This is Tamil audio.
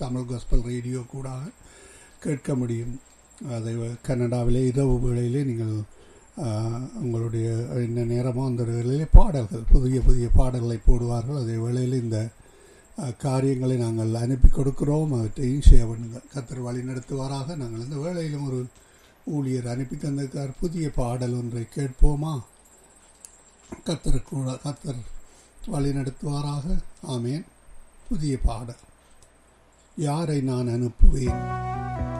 தமிழ் காஸ்பல் ரேடியோ கூட கேட்க முடியும் அதை கனடாவிலே இரவு வேளையிலே நீங்கள் ஆஹ், உங்களுடைய என்ன நேரமோ அந்த வேளையிலே பாடல்கள் புதிய புதிய பாடல்களை போடுவார்கள் அதே வேளையில் இந்த ஆஹ், காரியங்களை நாங்கள் அனுப்பி கொடுக்கிறோம் அவற்றையும் செய்ய பண்ணுங்கள் கத்தர் வழி நடத்துவாராக நாங்கள் இந்த வேளையிலும் ஒரு ஊழியர் அனுப்பி தந்திருக்கார் புதிய பாடல் ஒன்றை கேட்போமா கத்தர் கூட கத்தர் வழி நடத்துவாராக ஆமேன் புதிய பாடல் யாரை நான் அனுப்புவேன்